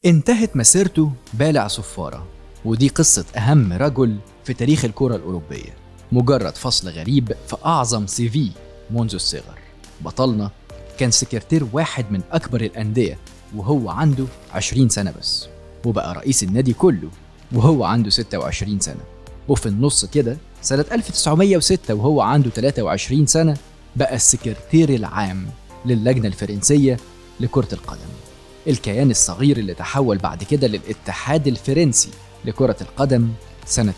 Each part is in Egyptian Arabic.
انتهت مسيرته بالع صفارة ودي قصة أهم رجل في تاريخ الكرة الأوروبية مجرد فصل غريب في أعظم سي في منذ الصغر بطلنا كان سكرتير واحد من أكبر الأندية وهو عنده 20 سنة بس وبقى رئيس النادي كله وهو عنده 26 سنة وفي النص كده سنة 1906 وهو عنده 23 سنة بقى السكرتير العام للجنة الفرنسية لكرة القدم الكيان الصغير اللي تحول بعد كده للاتحاد الفرنسي لكرة القدم سنة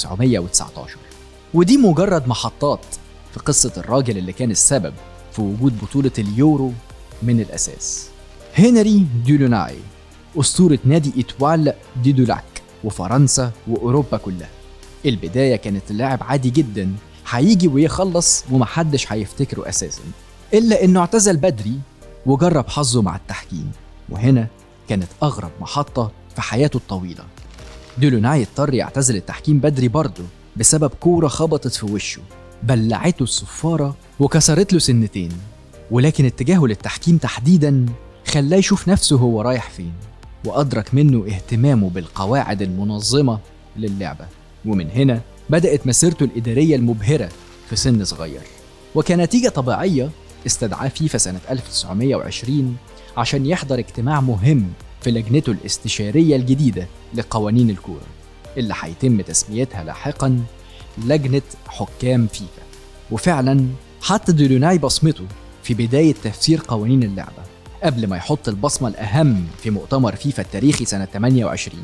1919 ودي مجرد محطات في قصة الراجل اللي كان السبب في وجود بطولة اليورو من الأساس هنري دولوناي أسطورة نادي إتوال دي دولاك وفرنسا وأوروبا كلها البداية كانت لاعب عادي جدا هيجي ويخلص ومحدش هيفتكره أساسا إلا إنه اعتزل بدري وجرب حظه مع التحكيم وهنا كانت أغرب محطة في حياته الطويلة دولوناي اضطر يعتزل التحكيم بدري برضه بسبب كورة خبطت في وشه بلعته الصفارة وكسرت له سنتين ولكن اتجاهه للتحكيم تحديدا خلاه يشوف نفسه هو رايح فين وأدرك منه اهتمامه بالقواعد المنظمة للعبة ومن هنا بدأت مسيرته الإدارية المبهرة في سن صغير وكنتيجة طبيعية استدعاه فيفا سنة 1920 عشان يحضر اجتماع مهم في لجنته الاستشارية الجديدة لقوانين الكورة اللي هيتم تسميتها لاحقا لجنة حكام فيفا وفعلا حط ديلوناي بصمته في بداية تفسير قوانين اللعبة قبل ما يحط البصمة الأهم في مؤتمر فيفا التاريخي سنة 28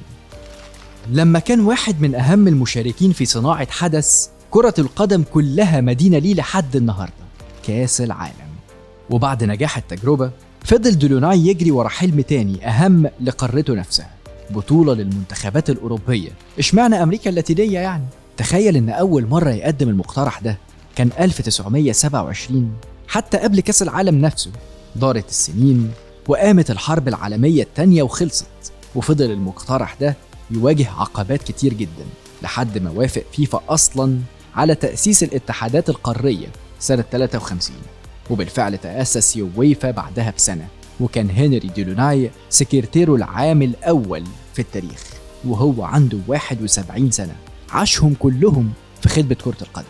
لما كان واحد من أهم المشاركين في صناعة حدث كرة القدم كلها مدينة ليه لحد النهاردة كاس العالم وبعد نجاح التجربة فضل دولوناي يجري ورا حلم تاني أهم لقارته نفسها بطولة للمنتخبات الأوروبية اشمعنى أمريكا اللاتينية يعني تخيل إن أول مرة يقدم المقترح ده كان 1927 حتى قبل كأس العالم نفسه دارت السنين وقامت الحرب العالمية التانية وخلصت وفضل المقترح ده يواجه عقبات كتير جدا لحد ما وافق فيفا أصلا على تأسيس الاتحادات القارية سنة 53 وبالفعل تأسس يويفا بعدها بسنة وكان هنري ديلوناي سكرتيره العام الأول في التاريخ وهو عنده 71 سنة عاشهم كلهم في خدمة كرة القدم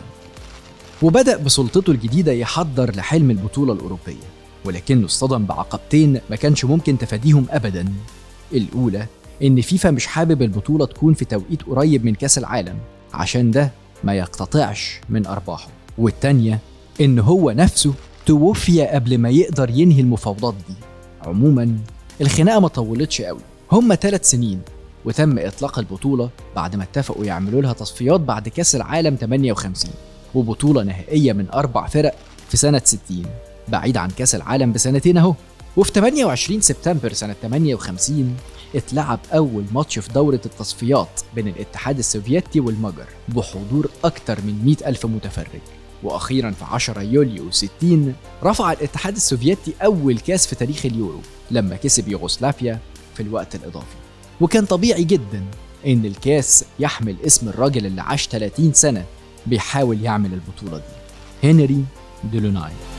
وبدأ بسلطته الجديدة يحضر لحلم البطولة الأوروبية ولكنه اصطدم بعقبتين ما كانش ممكن تفاديهم أبدا الأولى إن فيفا مش حابب البطولة تكون في توقيت قريب من كأس العالم عشان ده ما يقتطعش من أرباحه والتانية إن هو نفسه توفي قبل ما يقدر ينهي المفاوضات دي عموما الخناقة ما طولتش قوي هما ثلاث سنين وتم إطلاق البطولة بعد ما اتفقوا يعملوا لها تصفيات بعد كأس العالم 58 وبطولة نهائية من أربع فرق في سنة 60 بعيد عن كأس العالم بسنتين أهو وفي 28 سبتمبر سنة 58 اتلعب أول ماتش في دورة التصفيات بين الاتحاد السوفيتي والمجر بحضور أكثر من 100 ألف متفرج وأخيرا في 10 يوليو 60 رفع الاتحاد السوفيتي أول كاس في تاريخ اليورو لما كسب يوغوسلافيا في الوقت الإضافي وكان طبيعي جدا إن الكاس يحمل اسم الراجل اللي عاش 30 سنة بيحاول يعمل البطولة دي هنري ديلوناي